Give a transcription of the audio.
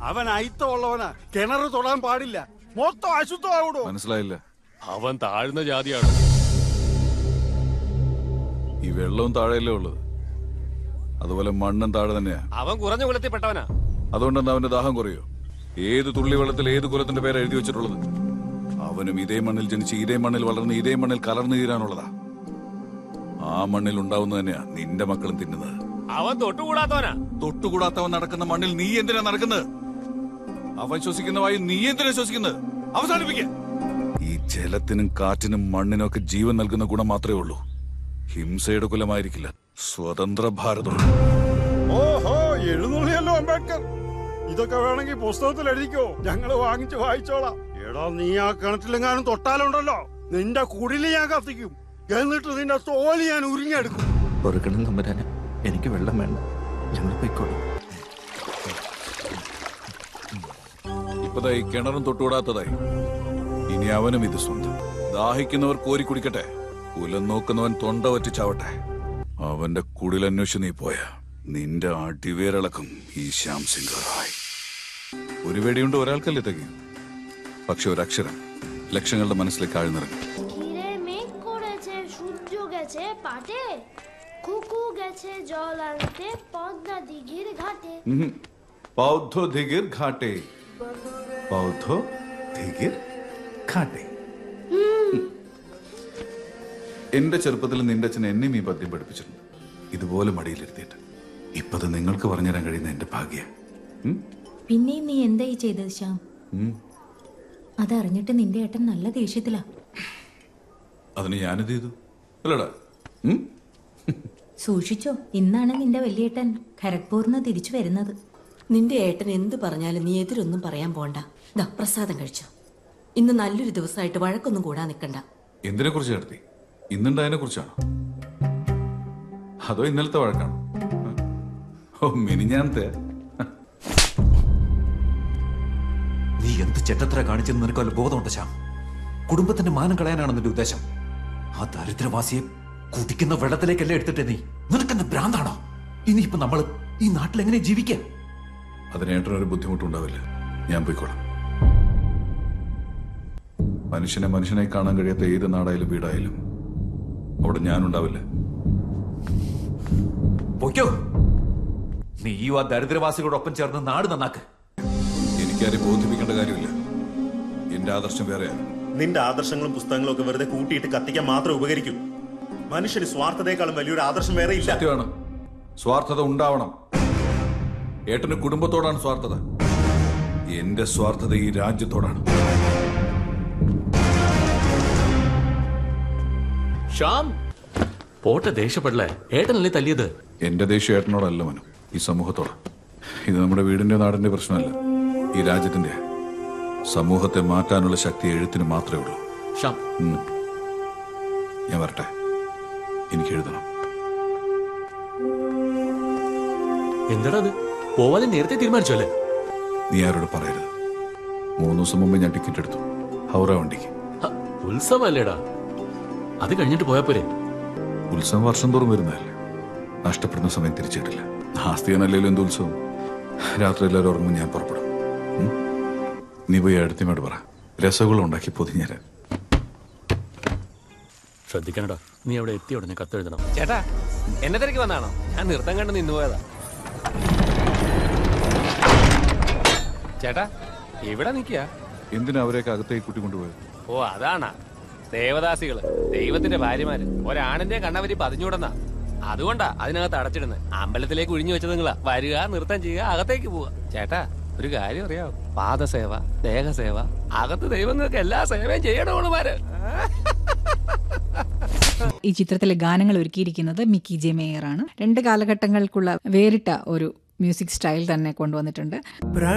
അവൻ അയിത്തമുള്ളവനാ കിണർ തൊടാൻ പാടില്ല മൊത്തം അശുദ്ധമാവിടോ മനസ്സിലായില്ല അവൻ താഴ്ന്ന ജാതിയാണ് ഈ വെള്ളവും താഴെയല്ലേ ഉള്ളത് അതുപോലെ മണ്ണും താഴെ തന്നെയാ അവൻ കുറഞ്ഞ കുലത്തിൽപ്പെട്ടവനാ അതുകൊണ്ടെന്താ അവന്റെ ദാഹം കുറയോ ഏത് തുള്ളി വെള്ളത്തിൽ ഏത് കുലത്തിന്റെ പേര് എഴുതി വെച്ചിട്ടുള്ളത് അവനും ഇതേ മണ്ണിൽ ജനിച്ച് ഇതേ മണ്ണിൽ വളർന്ന് ഇതേ മണ്ണിൽ കലർന്നു തീരാനുള്ളതാ ആ മണ്ണിൽ ഉണ്ടാവുന്നത് തന്നെയാ നിന്റെ മക്കളും തിന്നുന്നത് അവൻ തൊട്ടുകൂടാത്തവനാ തൊട്ടുകൂടാത്തവൻ നടക്കുന്ന മണ്ണിൽ നീ എന്തിനാ നടക്കുന്നത് അവൻ ശ്വസിക്കുന്ന വായു നീ എന്തിനാ ശ്വസിക്കുന്നത് അവസാനിപ്പിക്ക ഈ ജലത്തിനും കാറ്റിനും മണ്ണിനും ഒക്കെ ജീവൻ നൽകുന്ന ഗുണം മാത്രമേ ഉള്ളൂ ഹിംസയുടെ കുലമായിരിക്കില്ല സ്വതന്ത്ര ഭാരതം ഓഹോ എഴുന്നള്ളിയല്ലോ അംബേദ്കർ ഇതൊക്കെ വേണമെങ്കിൽ പുസ്തകത്തിൽ എഴുതിക്കോ ഞങ്ങള് വാങ്ങിച്ച് വായിച്ചോളാം എടാ നീ ആ കിണറ്റിലെങ്ങാനും തൊട്ടാലുണ്ടല്ലോ നിന്റെ കുടില് ഞാൻ കത്തിക്കും എന്നിട്ട് നിന്റെ തോല് ഞാൻ ഉരിഞ്ഞെടുക്കും പൊറുക്കണം തമ്പുരാന് എനിക്ക് വെള്ളം വേണ്ട ഞങ്ങൾ പോയിക്കോളും ഇപ്പതായി കിണറും തൊട്ടുകൂടാത്തതായി ഇനി അവനും ഇത് സ്വന്തം ദാഹിക്കുന്നവർ കോരി കുടിക്കട്ടെ കുലം നോക്കുന്നവൻ തൊണ്ട വറ്റിച്ചാവട്ടെ അവന്റെ കുടിലന്വേഷിച്ച് നീ പോയ നിന്റെ അടിവേരളക്കും ഈ ശ്യാം സിംഗ് റായ് ഒരു വെടിയുണ്ട് ഒരാൾക്കല്ലേ തികയും പക്ഷെ ഒരക്ഷരം ലക്ഷങ്ങളുടെ മനസ്സിലേക്ക് ആഴ്ന്നിറങ്ങും ঘিরে মেঘ করেছে সূর্য গেছে পাটে কুকু গেছে জল আনতে পদ্মা দিঘির ঘাটে പൗദ്ധോ ധിഗിർ ഘാട്ടെ പൗദ്ധോ ധിഗിർ ഘാട്ടെ എന്റെ ചെറുപ്പത്തിൽ നിന്റെ അച്ഛൻ എന്നെയും ഈ പദ്യം പഠിപ്പിച്ചിട്ടുണ്ട് ഇതുപോലെ മടിയിലിരുത്തിയിട്ട് ഇപ്പത് നിങ്ങൾക്ക് പറഞ്ഞുതരാൻ കഴിയുന്ന എന്റെ ഭാഗ്യ പിന്നെയും നീ എന്തായി ചെയ്തത് ശ്യാം അതറിഞ്ഞിട്ട് നിന്റെ ഏട്ടൻ നല്ല ദേഷ്യത്തിലാ അതിന് ഞാനെന്ത് ചെയ്തു അല്ലടാ ഉം? സൂക്ഷിച്ചോ ഇന്നാണ് നിന്റെ വലിയേട്ടൻ ഖരഗ്പൂർന്ന് തിരിച്ചു വരുന്നത് നിന്റെ ഏട്ടൻ എന്ത് പറഞ്ഞാലും നീ എതിരൊന്നും പറയാൻ പോണ്ട ദാ പ്രസാദം കഴിച്ചോ ഇന്ന് നല്ലൊരു ദിവസമായിട്ട് വഴക്കൊന്നും കൂടാൻ നിൽക്കണ്ട എന്തിനെ കുറിച്ച് നടത്തി ഇന്നുണ്ടായതിനെ കുറിച്ചാണോ അതോ ഇന്നലത്തെ വഴക്കാണോ ഓ മിനിഞ്ഞാന്നത്തെ നീ എന്ത് ചെറ്റത്ര കാണിച്ചെന്ന് നിനക്ക് വല്ല ബോധമുണ്ട് ശ്യാം കുടുംബത്തിന്റെ മാനം കളയാനാണ് നിന്റെ ഉദ്ദേശം ആ ദരിദ്രവാസിയെ കുടിക്കുന്ന വെള്ളത്തിലേക്കല്ലേ എടുത്തിട്ടേ നീ നിനക്കെന്ത് ഭ്രാന്താണോ ഇനിയിപ്പോ നമ്മൾ ഈ നാട്ടിൽ എങ്ങനെ ജീവിക്കാം അതിനേട്ടനൊരു ബുദ്ധിമുട്ടുണ്ടാവില്ല ഞാൻ പോയിക്കോളാം മനുഷ്യനെ മനുഷ്യനെ കാണാൻ കഴിയാത്ത ഏത് നാടായാലും വീടായാലും അവിടെ ഞാനുണ്ടാവില്ല പൊയ്ക്കോ നീയും ആ ദരിദ്രവാസികളോടൊപ്പം ചേർന്ന് നാട് നന്നാക്ക് എനിക്കാരെ ബോധിപ്പിക്കേണ്ട കാര്യമില്ല എന്റെ ആദർശം വേറെയാണ് നിന്റെ ആദർശങ്ങളും പുസ്തകങ്ങളും ഒക്കെ വെറുതെ കൂട്ടിയിട്ട് കത്തിക്കാൻ മാത്രം ഉപകരിക്കും മനുഷ്യന് സ്വാർത്ഥതയെക്കാളും വലിയൊരു ആദർശം വേറെ ഇല്ല സത്യമാണ് സ്വാർത്ഥത ഉണ്ടാവണം ഏട്ടന് കുടുംബത്തോടാണ് സ്വാർത്ഥത എന്റെ സ്വാർത്ഥത ഈ രാജ്യത്തോടാണ് ഷ്യാം പോട്ടെ ദേഷ്യപ്പെടലേ ഏട്ടനല്ലേ തല്ലിയത് എന്റെ ദേശീയ ഏട്ടനോടല്ല മനു ഈ സമൂഹത്തോട് ഇത് നമ്മുടെ വീടിന്റെ നാടിന്റെ പ്രശ്നമല്ല ഈ രാജ്യത്തിന്റെ സമൂഹത്തെ മാറ്റാനുള്ള ശക്തി എഴുത്തിന് മാത്രമേ ഉള്ളൂ ഷ്യാം ഉം. ഞാൻ വരട്ടെ എനിക്ക് എഴുതണം എന്താടാ അത് പോവാതെ നേരത്തെ തീരുമാനിച്ചു അല്ലേ നീ ആരോട് പറയരുത് മൂന്ന് ദിവസം മുമ്പ് ഞാൻ ടിക്കറ്റ് എടുത്തു ഹൗറ വണ്ടിക്ക് ഹ, ഉത്സവല്ലേടാ അത് കഴിഞ്ഞിട്ട് പോയാ പോരെ ഉത്സവം വർഷം തോറും വരുന്നതല്ലേ നഷ്ടപ്പെടുന്ന സമയം തിരിച്ചിട്ടില്ല ആസ്തികനല്ലേലും എന്ത് ഉത്സവം രാത്രി എല്ലാവരും ഉറങ്ങുമ്പോൾ ഞാൻ പുറപ്പെടും ഉം? നീ പോയി അടുത്തിമോട് പറ രസഗുളം ഉണ്ടാക്കി പൊതിഞ്ഞേരാൻ ശ്രദ്ധിക്കണടാ നീ അവിടെ എത്തിയ ഉടനെ കത്തെഴുതണം ചേട്ടാ എന്നെ തിരക്ക് വന്നാണോ ഞാൻ നൃത്തം കണ്ട് നിന്ന് പോയതാ ചേട്ടാ ഇവിടെ നിക്കുക എന്തിനാ അവരെയൊക്കെ അകത്തേക്ക് കൂട്ടിക്കൊണ്ടുപോയത് ഓ അതാണാ ദേവദാസികള് ദൈവത്തിന്റെ ഭാര്യമാര് ഒരാണിന്റെ കണ്ണവരി പതിഞ്ഞൂടെന്നാ അതുകൊണ്ടാ അതിനകത്ത് അടച്ചിടുന്നത് അമ്പലത്തിലേക്ക് ഒഴിഞ്ഞു വെച്ചത് നിങ്ങളാ വരിക നൃത്തം ചെയ്യുക അകത്തേക്ക് പോവുക ചേട്ടാ ഒരു കാര്യം അറിയാവോ പാദസേവ ദേഹസേവ അകത്ത് ദൈവങ്ങൾക്ക് എല്ലാ സേവയും ചെയ്യണോളുമാര് ഈ ചിത്രത്തിലെ ഗാനങ്ങൾ ഒരുക്കിയിരിക്കുന്നത് മിക്കി ജെ മേയറാണ് രണ്ട് കാലഘട്ടങ്ങൾക്കുള്ള വേറിട്ട ഒരു മ്യൂസിക് സ്റ്റൈൽ തന്നെ കൊണ്ടുവന്നിട്ടുണ്ട്